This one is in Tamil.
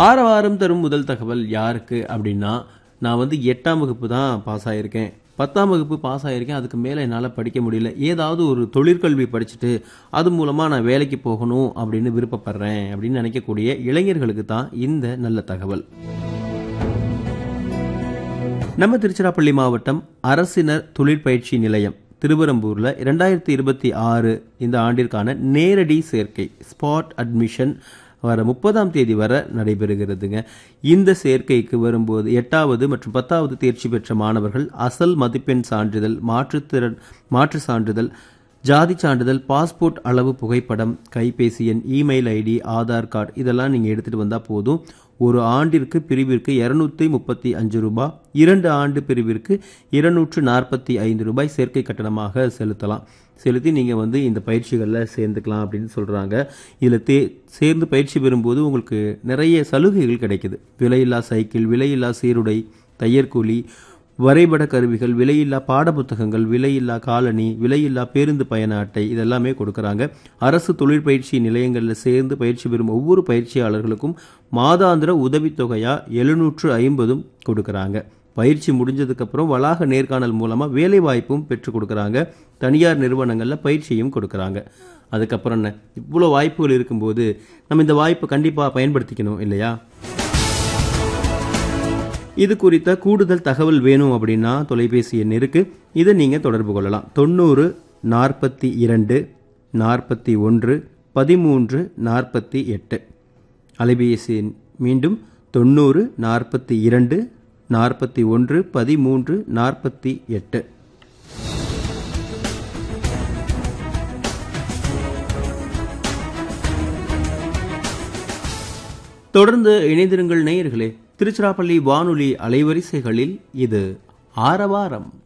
ஆரவாரம் தரும் முதல் தகவல் யாருக்கு அப்படின்னா நான் வந்து எட்டாம் வகுப்பு தான் பாஸ் ஆகியிருக்கேன் பத்தாம் வகுப்பு பாஸ் ஆகியிருக்கேன் அதுக்கு மேலே என்னால் படிக்க முடியல ஏதாவது ஒரு தொழிற்கல்வி படிச்சுட்டு அது மூலமாக நான் வேலைக்கு போகணும் அப்படின்னு விருப்பப்படுறேன் அப்படின்னு நினைக்கக்கூடிய இளைஞர்களுக்கு தான் இந்த நல்ல தகவல் நம்ம திருச்சிராப்பள்ளி மாவட்டம் அரசினர் தொழிற்பயிற்சி நிலையம் திருவரம்பூர்ல இரண்டாயிரத்தி இருபத்தி ஆறு இந்த ஆண்டிற்கான நேரடி சேர்க்கை ஸ்பாட் அட்மிஷன் வர முப்பதாம் தேதி வரை நடைபெறுகிறதுங்க இந்த சேர்க்கைக்கு வரும்போது எட்டாவது மற்றும் பத்தாவது தேர்ச்சி பெற்ற மாணவர்கள் அசல் மதிப்பெண் சான்றிதழ் மாற்றுத்திறன் மாற்று சான்றிதழ் ஜாதி சான்றிதழ் பாஸ்போர்ட் அளவு புகைப்படம் கைபேசி எண் இமெயில் ஐடி ஆதார் கார்டு இதெல்லாம் நீங்கள் எடுத்துகிட்டு வந்தால் போதும் ஒரு ஆண்டிற்கு பிரிவிற்கு இருநூத்தி முப்பத்தி அஞ்சு ரூபாய் இரண்டு ஆண்டு பிரிவிற்கு இருநூற்று நாற்பத்தி ஐந்து ரூபாய் சேர்க்கை கட்டணமாக செலுத்தலாம் செலுத்தி நீங்கள் வந்து இந்த பயிற்சிகளில் சேர்ந்துக்கலாம் அப்படின்னு சொல்கிறாங்க இதில் தே சேர்ந்து பயிற்சி பெறும்போது உங்களுக்கு நிறைய சலுகைகள் கிடைக்குது விலையில்லா சைக்கிள் விலையில்லா சீருடை தையற்கூலி வரைபட கருவிகள் விலையில்லா பாடப்புத்தகங்கள் விலையில்லா காலணி விலையில்லா பேருந்து பயண அட்டை இதெல்லாமே கொடுக்கறாங்க அரசு தொழிற்பயிற்சி நிலையங்களில் சேர்ந்து பயிற்சி பெறும் ஒவ்வொரு பயிற்சியாளர்களுக்கும் மாதாந்திர உதவித்தொகையா எழுநூற்று ஐம்பதும் கொடுக்கறாங்க பயிற்சி முடிஞ்சதுக்கு அப்புறம் வளாக நேர்காணல் மூலமா வேலை வாய்ப்பும் பெற்றுக் கொடுக்கறாங்க தனியார் நிறுவனங்கள்ல பயிற்சியும் கொடுக்கறாங்க அதுக்கப்புறம் என்ன இவ்வளோ வாய்ப்புகள் இருக்கும்போது நம்ம இந்த வாய்ப்பை கண்டிப்பா பயன்படுத்திக்கணும் இல்லையா இது குறித்த கூடுதல் தகவல் வேணும் அப்படின்னா தொலைபேசி எண் இருக்கு இதை நீங்க தொடர்பு கொள்ளலாம் தொண்ணூறு நாற்பத்தி இரண்டு நாற்பத்தி ஒன்று பதிமூன்று நாற்பத்தி எட்டு அலைபேசி எண் மீண்டும் தொண்ணூறு நாற்பத்தி இரண்டு நாற்பத்தி ஒன்று பதிமூன்று நாற்பத்தி எட்டு தொடர்ந்து இணைந்திருங்கள் நேயர்களே திருச்சிராப்பள்ளி வானொலி அலைவரிசைகளில் இது ஆரவாரம்